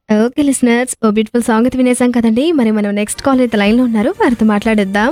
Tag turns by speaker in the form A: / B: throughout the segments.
A: Okay listeners oh beautiful song అయితే వినేసాం కదండి మరి మనం నెక్స్ట్ కాల్ అయితే లైన్ లో ఉన్నారు వారితో మాట్లాడేద్దాం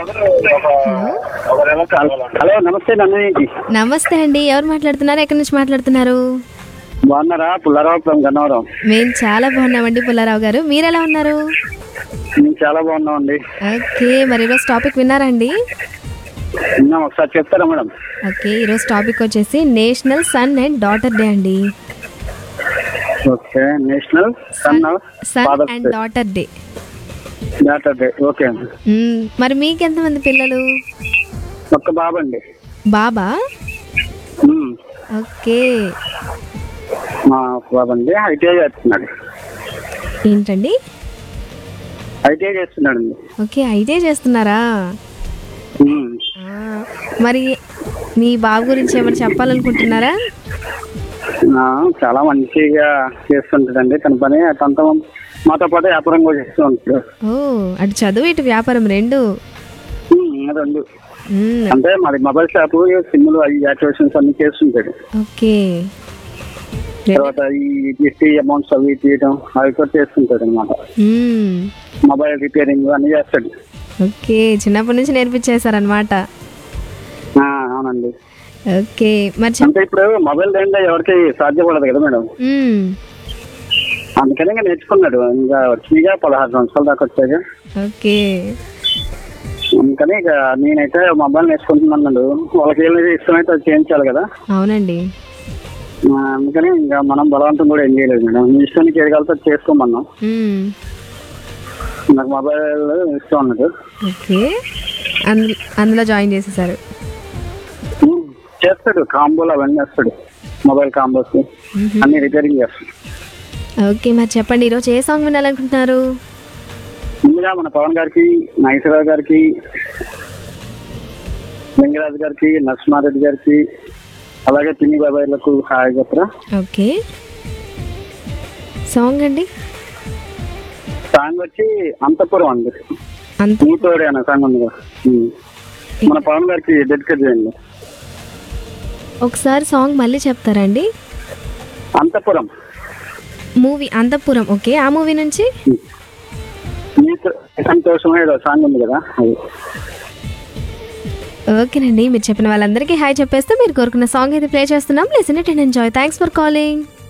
B: హలో నమస్తే నన్నయ్యకి
A: నమస్తే అండి ఎవరు మాట్లాడుతున్నారు ఎక్కడి నుంచి మాట్లాడుతున్నారు
B: బాగున్నారా పుల్లారావు ఫ్రమ్ గన్నవరం
A: మేము చాలా బాగున్నామండి పుల్లారావు గారు మీరు ఎలా ఉన్నారు
B: మేము చాలా బాగున్నామండి
A: ఓకే మరి ఈరోజు టాపిక్ విన్నారా అండి
B: విన్నాం ఒకసారి చెప్తారా మేడం
A: ఓకే ఈరోజు టాపిక్ వచ్చేసి national son and daughter day అండి
B: okay national son
A: son
B: fathers
A: and daughter day
B: daughter day okay అండి
A: మరి మీకు ఎంతమంది పిల్లలు
B: ఒక్క బాబు అండి
A: బాబా
B: ఉమ్,
A: ఓకే
B: మా ఒక్క బాబు అండి ఐటీఐ చేస్తున్నాడు
A: ఏంటండి
B: ఐటీఐ చేస్తున్నాడు అండి
A: ఓకే అయితే చేస్తున్నారా
B: ఉమ్,
A: ఆ, మరి మీ బాబు గురించి ఏమైనా చెప్పాలనుకుంటున్నారా
B: ఆ, చాలా మంచిగా చేస్తుంటాడండి తన పని తనతో మాతో పాటు వ్యాపారం కూడా చేస్తూ ఉంటాడు
A: ఓ అటు చదువు ఇటు వ్యాపారం రెండు
B: ఉమ్, రెండు
A: మ్మ్,
B: అంటే మాది మొబైల్ షాపు సిమ్లు అవి యాక్టివేషన్స్ అన్ని చేస్తుంటాడు
A: ఓకే
B: తర్వాత ఈ జిఎస్టీ అమౌంట్స్ అవి తీయడం అవి కూడా చేస్తుంటాడు అనమాట
A: మ్మ్,
B: మొబైల్ రిపేరింగ్ అన్ని చేస్తాడు
A: ఓకే చిన్నప్పటి నుంచి నేర్పించేశారనమాట
B: ఆ, అవునండి
A: ఓకే మరి చెప్
B: అంటే ఇప్పుడు మొబైల్ లేకుండా ఎవరికి సాధ్యపడదు కదా మేడం
A: మ్మ్,
B: అందుకని ఇంకా నేర్చుకున్నాడు ఇంకా వచ్చిగా పదహారు సంవత్సరాల దాకా వచ్చాక
A: ఓకే
B: అందుకని ఇక నేనైతే మొబైల్ నేర్చుకుంటున్నాడు వాళ్ళకి ఏది ఇష్టమైతే అది చేయించాలి కదా
A: అవునండి
B: ఆ, అందుకని ఇంకా మనం బలవంతం కూడా ఏం చేయలేదు మేడం మీ ఇష్టానికి ఏది కలిపి అది చేసుకోమన్నాం
A: మ్మ్,
B: నాకు మొబైల్ ఇష్టం అన్నట్టు
A: ఓకే అందు అందులో జాయిన్ చేసేసారు
B: ఉమ్, చేస్తాడు కాంబోలు అవన్నీ చేస్తాడు మొబైల్ కాంబోస్ అన్ని రిపేరింగ్ చేస్తాడు
A: ఓకే మరి చెప్పండి ఈరోజు ఏ సాంగ్ వినాలనుకుంటున్నారు
B: ముందుగా మన పవన్ గారికి నాగేశ్వరరావు గారికి లింగరాజు గారికి నరసింహారెడ్డి గారికి అలాగే పిన్ని బాబాయ్లకు హాయ్ చెప్పరా
A: ఓకే సాంగ్ అండి
B: సాంగ్ వచ్చి అంతపురం అండి
A: అంత
B: నీతోడే అనే సాంగ్ ఉంది కదా ఉమ్. మన పవన్ గారికి డెడికేట్ చేయండి
A: ఒకసారి సాంగ్ మళ్ళీ చెప్తారండి
B: అంతపురం
A: మూవీ అంతపురం ఓకే ఆ మూవీ నుంచి
B: నీతో సంతోషమే ఏదో సాంగ్ ఉంది కదా అది
A: ఓకేనండి మీరు చెప్పిన వాళ్ళందరికీ హాయ్ చెప్పేస్తే మీరు కోరుకున్న సాంగ్ అయితే ప్లే చేస్తున్నాం listen it and enjoy thanks for calling